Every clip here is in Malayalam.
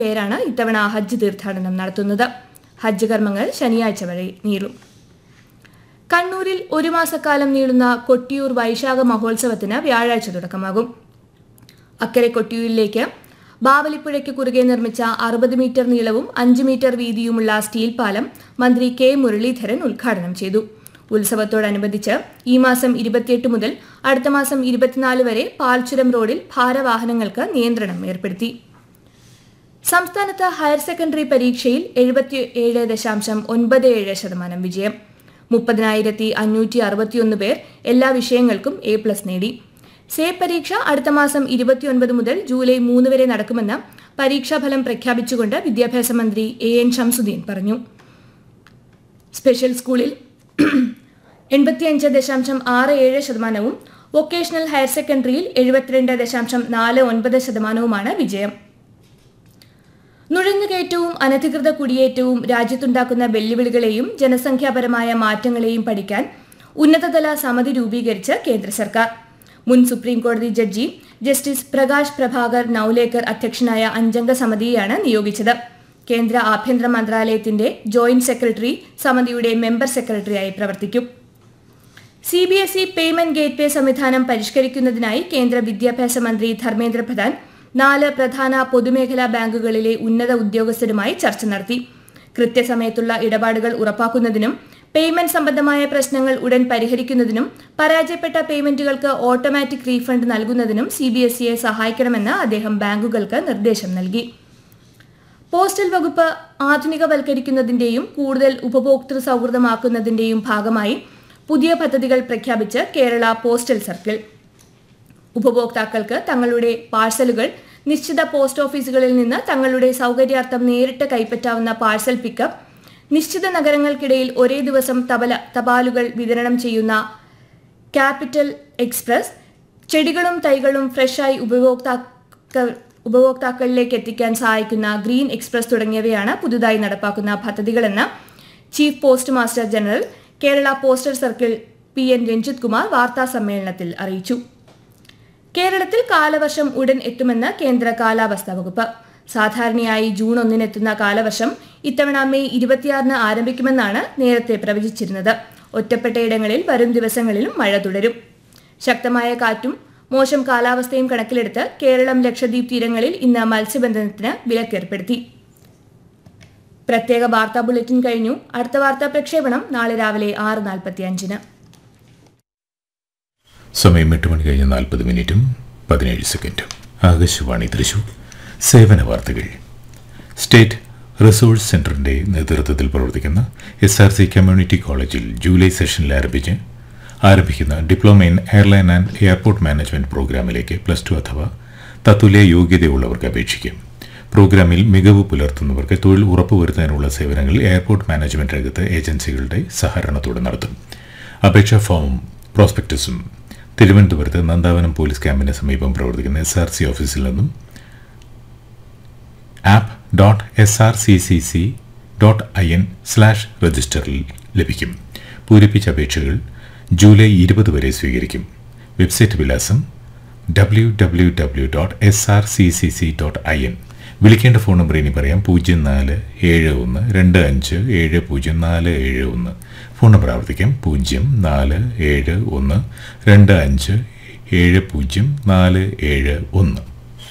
പേരാണ് ഇത്തവണ ഹജ്ജ് തീർത്ഥാടനം നടത്തുന്നത് ഹജ്ജ് കർമ്മങ്ങൾ ശനിയാഴ്ച വരെ നീളും കണ്ണൂരിൽ ഒരു മാസക്കാലം നീളുന്ന കൊട്ടിയൂർ വൈശാഖ മഹോത്സവത്തിന് വ്യാഴാഴ്ച തുടക്കമാകും അക്കരെ കൊട്ടിയൂരിലേക്ക് ബാവലിപ്പുഴയ്ക്ക് കുറുകെ നിർമ്മിച്ച അറുപത് മീറ്റർ നീളവും അഞ്ച് മീറ്റർ വീതിയുമുള്ള സ്റ്റീൽ പാലം മന്ത്രി കെ മുരളീധരൻ ഉദ്ഘാടനം ചെയ്തു ഉത്സവത്തോടനുബന്ധിച്ച് ഈ മാസം ഇരുപത്തിയെട്ട് മുതൽ അടുത്ത മാസം ഇരുപത്തിനാല് വരെ പാൽച്ചുരം റോഡിൽ ഭാരവാഹനങ്ങൾക്ക് നിയന്ത്രണം ഏർപ്പെടുത്തി സംസ്ഥാനത്ത് ഹയർ സെക്കൻഡറി പരീക്ഷയിൽ എഴുപത്തി ഏഴ് ദശാംശം ഒൻപത് ഏഴ് ശതമാനം വിജയം മുപ്പതിനായിരത്തി അഞ്ഞൂറ്റി അറുപത്തിയൊന്ന് പേർ എല്ലാ വിഷയങ്ങൾക്കും എ പ്ലസ് നേടി സേ പരീക്ഷ അടുത്ത മാസം ഇരുപത്തിയൊൻപത് മുതൽ ജൂലൈ മൂന്ന് വരെ നടക്കുമെന്ന് പരീക്ഷാഫലം പ്രഖ്യാപിച്ചുകൊണ്ട് വിദ്യാഭ്യാസ മന്ത്രി എ എൻ ഷംസുദ്ദീൻ പറഞ്ഞു സ്പെഷ്യൽ സ്കൂളിൽ എൺപത്തിയഞ്ച് ദശാംശം ആറ് ഏഴ് ശതമാനവും വൊക്കേഷണൽ ഹയർ സെക്കൻഡറിയിൽ എഴുപത്തിരണ്ട് ദശാംശം നാല് ഒൻപത് ശതമാനവുമാണ് വിജയം നുഴഞ്ഞുകയറ്റവും അനധികൃത കുടിയേറ്റവും രാജ്യത്തുണ്ടാക്കുന്ന വെല്ലുവിളികളെയും ജനസംഖ്യാപരമായ മാറ്റങ്ങളെയും പഠിക്കാൻ ഉന്നതതല സമിതി രൂപീകരിച്ച് കേന്ദ്ര സർക്കാർ മുൻ സുപ്രീം കോടതി ജഡ്ജി ജസ്റ്റിസ് പ്രകാശ് പ്രഭാകർ നൌലേക്കർ അധ്യക്ഷനായ അഞ്ചംഗ സമിതിയെയാണ് നിയോഗിച്ചത് കേന്ദ്ര ആഭ്യന്തര മന്ത്രാലയത്തിന്റെ ജോയിന്റ് സെക്രട്ടറി സമിതിയുടെ മെമ്പർ സെക്രട്ടറിയായി പ്രവർത്തിക്കും C B S E payment gateway സംവിധാനം പരിഷ്കരിക്കുന്നതിനായി കേന്ദ്ര വിദ്യാഭ്യാസ മന്ത്രി ധർമ്മേന്ദ്ര പ്രധാൻ നാല് പ്രധാന പൊതുമേഖലാ ബാങ്കുകളിലെ ഉന്നത ഉദ്യോഗസ്ഥരുമായി ചർച്ച നടത്തി കൃത്യസമയത്തുള്ള ഇടപാടുകൾ ഉറപ്പാക്കുന്നതിനും പേയ്മെന്റ് സംബന്ധമായ പ്രശ്നങ്ങൾ ഉടൻ പരിഹരിക്കുന്നതിനും പരാജയപ്പെട്ട പേയ്മെന്റുകൾക്ക് ഓട്ടോമാറ്റിക് റീഫണ്ട് നൽകുന്നതിനും സി ബി എസ് ഇയെ സഹായിക്കണമെന്ന് അദ്ദേഹം ബാങ്കുകൾക്ക് നിർദ്ദേശം നൽകി പോസ്റ്റൽ വകുപ്പ് ആധുനികവൽക്കരിക്കുന്നതിന്റെയും കൂടുതൽ ഉപഭോക്തൃ സൗഹൃദമാക്കുന്നതിന്റെയും ഭാഗമായി പുതിയ പദ്ധതികൾ പ്രഖ്യാപിച്ച് കേരള പോസ്റ്റൽ സർക്കിൾ ഉപഭോക്താക്കൾക്ക് തങ്ങളുടെ പാഴ്സലുകൾ നിശ്ചിത പോസ്റ്റ് ഓഫീസുകളിൽ നിന്ന് തങ്ങളുടെ സൗകര്യാർത്ഥം നേരിട്ട് കൈപ്പറ്റാവുന്ന പാഴ്സൽ പിക്കപ്പ് നിശ്ചിത നഗരങ്ങൾക്കിടയിൽ ഒരേ ദിവസം തബല തപാലുകൾ വിതരണം ചെയ്യുന്ന ക്യാപിറ്റൽ എക്സ്പ്രസ് ചെടികളും തൈകളും ഫ്രഷായി ഉപഭോക്താക്കൾ ഉപഭോക്താക്കളിലേക്ക് എത്തിക്കാൻ സഹായിക്കുന്ന ഗ്രീൻ എക്സ്പ്രസ് തുടങ്ങിയവയാണ് പുതുതായി നടപ്പാക്കുന്ന പദ്ധതികളെന്ന് chief post master general Kerala postal circle P N Ranjith Kumar വാർത്താ സമ്മേളനത്തിൽ അറിയിച്ചു കേരളത്തിൽ കാലവർഷം ഉടൻ എത്തുമെന്ന് കേന്ദ്ര കാലാവസ്ഥാ വകുപ്പ് സാധാരണയായി ജൂൺ ഒന്നിനെത്തുന്ന കാലവർഷം ഇത്തവണ മെയ് ഇരുപത്തിയാറിന് ആരംഭിക്കുമെന്നാണ് നേരത്തെ പ്രവചിച്ചിരുന്നത് ഒറ്റപ്പെട്ടയിടങ്ങളിൽ വരും ദിവസങ്ങളിലും മഴ തുടരും ശക്തമായ കാറ്റും മോശം കാലാവസ്ഥയും കണക്കിലെടുത്ത് കേരളം ലക്ഷദ്വീപ് തീരങ്ങളിൽ ഇന്ന് മത്സ്യബന്ധനത്തിന് വിലക്കേർപ്പെടുത്തി പ്രത്യേക വാർത്താ ബുള്ളറ്റിൻ കഴിഞ്ഞു അടുത്ത വാർത്താ പ്രക്ഷേപണം നാളെ രാവിലെ ആറ് നാൽപ്പത്തി അഞ്ചിന് സമയം എട്ട് മണി കഴിഞ്ഞ് നാൽപ്പത് മിനിറ്റും പതിനേഴ് സെക്കൻഡും ആകാശവാണി തൃശൂർ സേവന വാർത്തകൾ സ്റ്റേറ്റ് റിസോഴ്സ് സെന്ററിന്റെ നേതൃത്വത്തിൽ പ്രവർത്തിക്കുന്ന എസ് ആർ സി കമ്മ്യൂണിറ്റി കോളേജിൽ ജൂലൈ സെഷനിൽ ആരംഭിച്ച് ആരംഭിക്കുന്ന diploma in airline and airport management പ്രോഗ്രാമിലേക്ക് പ്ലസ് ടു അഥവാ തത്തുല്യ യോഗ്യതയുള്ളവർക്ക് അപേക്ഷിക്കും പ്രോഗ്രാമിൽ മികവ് പുലർത്തുന്നവർക്ക് തൊഴിൽ ഉറപ്പുവരുത്താനുള്ള സേവനങ്ങൾ എയർപോർട്ട് മാനേജ്മെന്റ് രംഗത്ത് ഏജൻസികളുടെ സഹകരണത്തോടെ നടത്തും അപേക്ഷാ ഫോമും പ്രോസ്പെക്ടസും തിരുവനന്തപുരത്ത് നന്ദാവനം പോലീസ് ക്യാമ്പിന് സമീപം പ്രവർത്തിക്കുന്ന എസ് ആർ സി ഓഫീസിൽ നിന്നും app dot S R C C C dot I N slash രജിസ്റ്ററിൽ ലഭിക്കും പൂരിപ്പിച്ച അപേക്ഷകൾ ജൂലൈ ഇരുപത് വരെ സ്വീകരിക്കും വെബ്സൈറ്റ് വിലാസം W W W dot S R C C C dot I N വിളിക്കേണ്ട ഫോൺ നമ്പർ ഇനി പറയാം പൂജ്യം നാല് ഏഴ് ഒന്ന് രണ്ട് അഞ്ച് ഏഴ് പൂജ്യം നാല് ഏഴ് ഒന്ന് ഫോൺ നമ്പർ ആവർത്തിക്കാം പൂജ്യം നാല് ഏഴ് ഒന്ന് രണ്ട് അഞ്ച് ഏഴ് പൂജ്യം നാല് ഏഴ് ഒന്ന്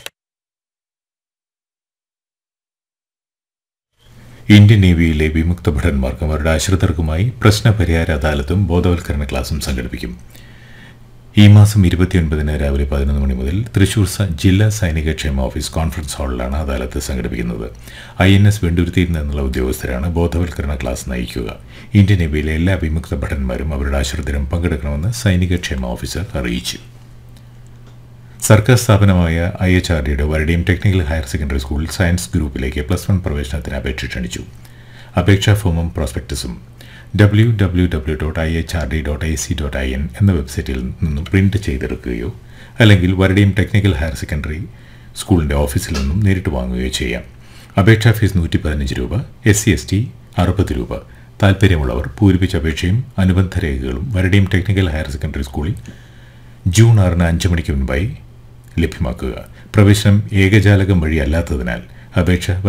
ഇന്ത്യൻ നേവിയിലെ വിമുക്ത ഭടന്മാർക്കും അവരുടെ ആശ്രിതർക്കുമായി പ്രശ്നപരിഹാര അദാലത്തും ബോധവൽക്കരണ ക്ലാസും സംഘടിപ്പിക്കും ഈ മാസം ഇരുപത്തിയൊൻപതിന് രാവിലെ പതിനൊന്ന് മണി മുതൽ തൃശൂർ സ- ജില്ലാ സൈനിക ക്ഷേമ ഓഫീസ് കോൺഫറൻസ് ഹാളിലാണ് അദാലത്ത് സംഘടിപ്പിക്കുന്നത് ഐ എൻ എസ് വെണ്ടുരുത്തിയിൽ നിന്നുള്ള ഉദ്യോഗസ്ഥരാണ് ബോധവൽക്കരണ ക്ലാസ് നയിക്കുക ഇന്ത്യൻ നേവിയിലെ എല്ലാ വിമുക്ത ഭടന്മാരും അവരുടെ ആശ്രിതരും പങ്കെടുക്കണമെന്ന് സൈനിക ക്ഷേമ ഓഫീസർ അറിയിച്ചു സർക്കാർ സ്ഥാപനമായ ഐ എച്ച് ആർ ഡിയുടെ Varadiyam technical higher secondary school science ഗ്രൂപ്പിലേക്ക് പ്ലസ് വൺ പ്രവേശനത്തിന് അപേക്ഷ ക്ഷണിച്ചു അപേക്ഷാ ഫോമും പ്രോസ്പെക്ടസും W W W dot I H R D dot I C dot I N എന്ന വെബ്സൈറ്റിൽ നിന്നും പ്രിന്റ് ചെയ്തെടുക്കുകയോ അല്ലെങ്കിൽ വരടിയം ടെക്നിക്കൽ ഹയർ സെക്കൻഡറി സ്കൂളിൻ്റെ ഓഫീസിൽ നിന്നും നേരിട്ട് വാങ്ങുകയോ ചെയ്യാം അപേക്ഷാ ഫീസ് നൂറ്റി പതിനഞ്ച് രൂപ എസ് സി എസ് ടി അറുപത് രൂപ താൽപ്പര്യമുള്ളവർ പൂരിപ്പിച്ച അപേക്ഷയും അനുബന്ധ രേഖകളും വരടിയം ടെക്നിക്കൽ ഹയർ സെക്കൻഡറി സ്കൂളിൽ ജൂൺ ആറിന് അഞ്ച് മണിക്ക് മുൻപായി ലഭ്യമാക്കുക പ്രവേശനം ഏകജാലകം വഴി അല്ലാത്തതിനാൽ അപേക്ഷ